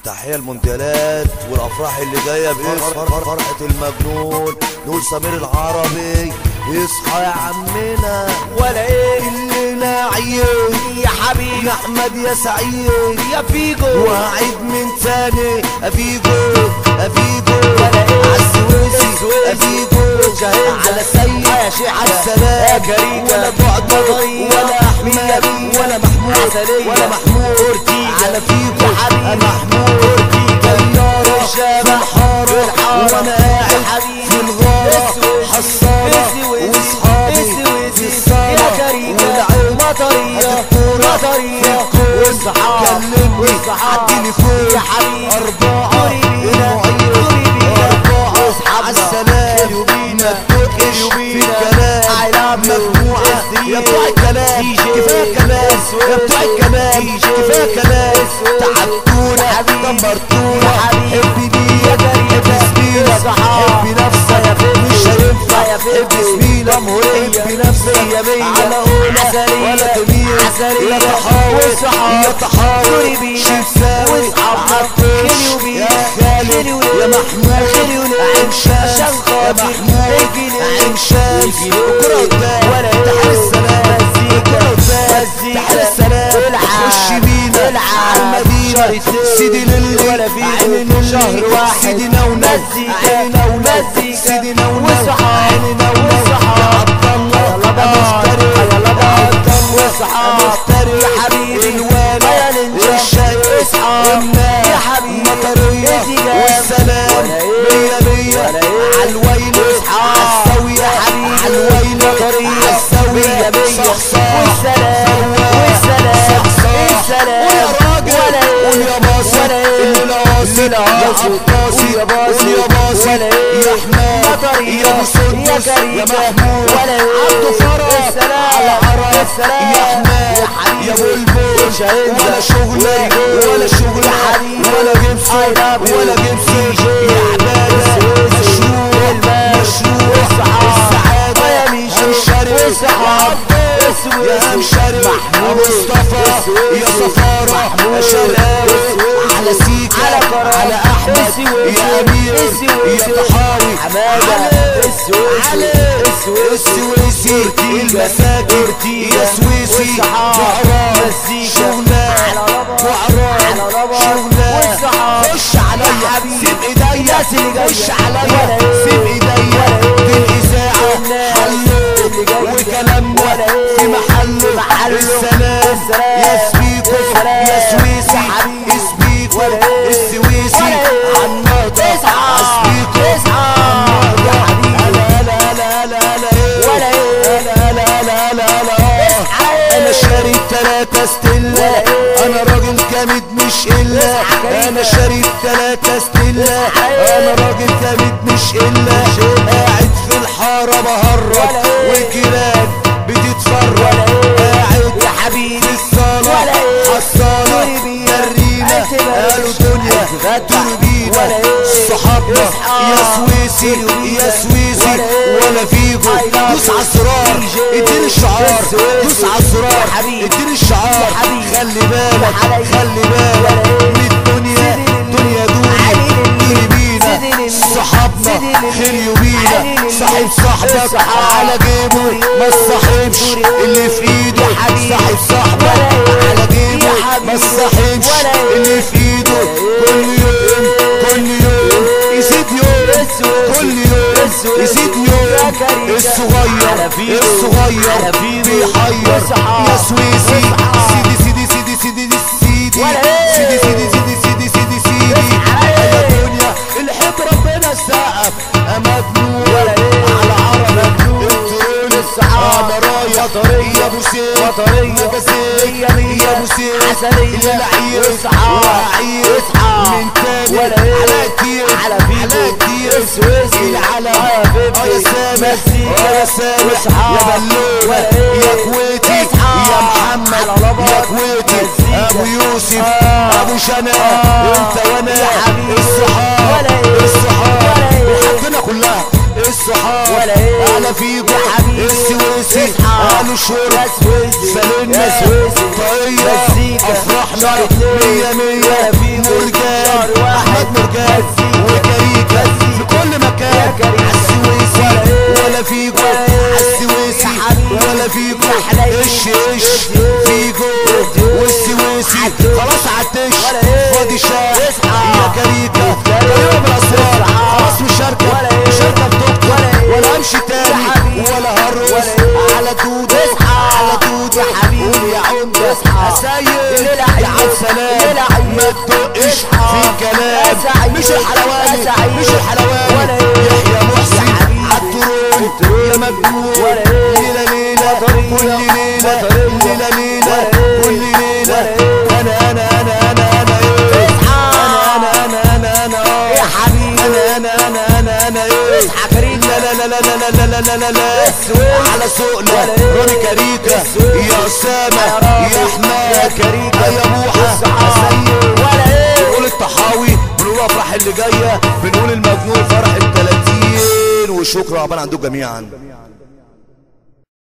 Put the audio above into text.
تحية المونديالات والافراح اللي جايه باسم فرحة المجنون نقول سمير العربي اصحى يا عمنا ولا ايه الليلة عيد يا حبيبي يا احمد يا سعيد يا فيجو وعيد من تاني افيجو افيجو ولا ايه عالسويسي السويسي. افيجو جاهزة. على سيد يا شيخ. عالسلام يا كريكة. ولا بعد مطرية. ولا احمد مية مية. ولا محمود عسلية. ولا محمود أورتيجا. على فيجو يا حبيبي. محمود طيارة الشام. في الحارة في الحارة. وانا قاعد يا حبيبي. في الغارة السويسي. حصالة السويسي. واصحابي السويسي. في الصالة يا كريكة. والعين مطرية. الكورة مطرية. والصحاب. كلمني والصحاب. عالتليفون يا حبيبي. أربعة دوري بينا. المعيد دوري بينا. أربعة واصحابنا. عالسلام خلوا بينا. ما تدقش خلوا في بينا. الكلام I love you. مجموعة S3. يا بتوع الكلام DJ. كفاية كلام يا بتوع الكلام DJ. كفاية كلام S3. تعبتونا يا حبيبي. دمرتونا يا حبيبي. حب دي يا كريم. حب يا زميلك صحاب. حب نفسك يا فندم. مش هينفع يا فندم. حب زميلك جمهورية. حب نفسك مية مية. على أولى عسلية. ولا تميل عسلية. يا تحاول والصحاب. يا تحاول دوري بينا. شمساوي واصحابنا. عطش خليوا بينا. يا خالد خليوا يا ليه. محمود خليوا ليه. عين شمس عشان يا خاطر محمود الجنيه. عين شمس الجنيه. الكرة قدام ولا ايه. تعال السلام مزيكا. الكرة قدام مزيكا. تعال السلام العب. خش بينا العب. على المدينة شهرتين. سيدي للي ولا فيجو. عيني نولي. شهر واحد. سيدي نونو مزيكا. عيني نونو مزيكا. سيدي نونو والصحاب. عيني نونو والصحاب. يا عبد الله يلا يا باي. مفتري يلا باي. يا عبد الله والصحاب. يا مفتري يا حبيبي. الوالد يا نينجا. والشاي اصحاب. والناس يا حبيبي. مطرية اتجاه. والسلام ولا ايه. مية مية ولا ايه. عالويل اصحاب. عالسوية يا حبيبي. عالويل مطرية. عالسوية مية مية. صحصاح والسلام. فواح. والسلام. صحصاح. السلام. قول يا راجل ولا ايه. قول يا باصي ولا ايه. الليلة واصل الليلة يا واصل. عباسي قول يا باصي. قول يا باصي ولا ايه. يا حماد مطرية. يا ابو سندس يا يا كريمة. محمود ولا ايه. عبده فرج السلام. على عرب السلام. يا حماد يا حبيبي. يا بلبل مش هينزل. ولا شغلة ولا ولا ايه. شغلة يا حبيبي. ولا جبسون I love you. ولا جبسون DJ. يا عبادة السويسي. مشروع المال. مشروع والصحاب. السعادة ويا ميشو. همشري والصحاب. يا السويسي. همشري يا محمود. مصطفى السويسي. يا صفارة يا محمود. شرقاوي السويسي. على سيكا على كرم. على احمد السويسي. يا امير السويسي. يا طحاوي حمادة. علي السويسي. علي السويسي. السويسي أورتيجا. المساكن أورتيجا. يا سويسي والصحاب. وعراس مزيكا. شغلان على ربط. وعراس على ربط. شغلان والصحاب. خش عليا يا حبيبي. سيب ايديا الناس اللي جاية. خش ولا عليا إيه. سيب ايديا ولا إيه. دي الاذاعه الناس حلو اللي جاية. وكلامنا ولا إيه. في محله في محله. السلام السلام. يا سبيكو السلام. يا سويسي يا حبيبي. سبيكو ولا إيه. السويسي ولا إيه. عالنهضه اصحى. سبيكو اصحى. عالنهضة. يا حبيبي. هلا هلا هلا هلا هلا ايه ولا إيه. هلا هلا هلا هلا هلا اصحى. انا شاري تلاتة ستيلا ولا إيه. انا راجل جامد مش الا اصحى كريمة. انا شاري تلاتة ستيلا اصحى. انا راجل جامد مش الا قاعد في الحارة بهرج ولا إيه. والجيران بتتفرج ولا إيه. قاعد يا حبيبي. في الصالة ولا إيه. حصالة دوري بينا. ترينا اعتبر. قالوا دنيا اتغدى. دوري بينا ولا إيه. صحابنا اصحى. يا سويسي دوري يا بينا. سويسي ولا إيه. ولا فيجو I love دوس you. عالزرار DJ. اديني الشعار السويسي. دوس عالزرار يا حبيبي. اديني الشعار يا حبيبي. خلي بالك يا حبيبي. خلي ولا بالك إيه. من الدنيا سيدي لله. دنيا دوري علي لله. دوري بينا سيدي لله. صحابنا سيدي لله. خليوا بينا علي لله. صاحب صاحبك الصحاب. على جيبه دوري ما إيه. تصاحبش دوري اللي في ايده يا حبيبي. صاحب صاحبك ولا إيه. على جيبه يا حبيبي. ما تصاحبش ولا إيه. اللي في ايده كل يوم كل يوم يزيد يوم السويسي. كل يوم السويسي. يزيد يا يوم كريمة. الصغير على فيجو. الصغير على فيجو. بيحير والصحاب. يا سويسي والصحاب. سيدي سيدي سيدي سيدي سيدي ولا إيه. سيدي سيدي سيدي سيدي سيدي سيدي على إيه. يا دنيا الحب ربنا السقف مجنون ولا إيه. على عرب مجنون. الترول الصحاب. انا رايح مطرية. يا ابو سيف مطرية. مجاسيف مية مية. يا ابو سيف عسلية. اللعيب والصحاب. وعيب والصحاب. من تاني ولا إيه. على كتير على فيجو. على كتير السويسي. العلم آه يا بيبي. اه يا سامح مزيكا. اه يا سامح والصحاب. يا بلومة ولا إيه. يا كويتي اصحاب. يا محمد على ربط. يا كويتي مزيكا. ابو يوسف آه. ابو شنا آه. انت وانا يا حبيبي. الصحاب ولا إيه. الصحاب ولا إيه. وحدنا كلها الصحاب ولا إيه. على فيجو يا حبيبي. السويسي اصحاب. قالوا شرب يا سويسي. سالنا يا سويسي. طرية مزيكا. افرحنا شهر اتنين. مية مية ولا فيجو. مرجان وش ولا إيه؟ فاضي شاح اصحى. يا كريكة اصحى. كريمة بالاسرار اصحى. خلاص مشاركة ولا إيه؟ مشاركة في توك ولا إيه؟ ولا امشي تاني يا حبيبي. ولا هرقص ولا إيه؟ على دودة اصحى. على دودة يا حبيبي. قول يا عمدة اصحى. اسيد الليلة يا عيد. عم سلام الليلة عيد. ما تدقش اصحى. في كلام يا سعيد. مش الحلواني يا سعيد. مش الحلواني ولا إيه؟ يحيى محسن يا حبيبي. عالترون يا مجنون ولا إيه؟ ليلة ليلة وطرية. كل ليلة وطرية. ليلة ليلة ولا إيه؟ كل ليلة ولا إيه؟ انا انا انا انا انا ايه اصحى. انا انا انا انا انا آه. يا حبيبي. انا انا انا انا انا ايه اصحى كريكة. لا لا لا لا لا لا لا لا لا السويس. على سوقنا ولا إيه؟ روني كريكة السويس. يا اسامة يا رامي. يا احمد يا كريكة. يا بوحة اصحى. سيد ولا ايه بنقول الطحاوي بنقول افراح اللي جايه بنقول المجنون فرح التلاتين وشكرا عقبال عندكم جميعا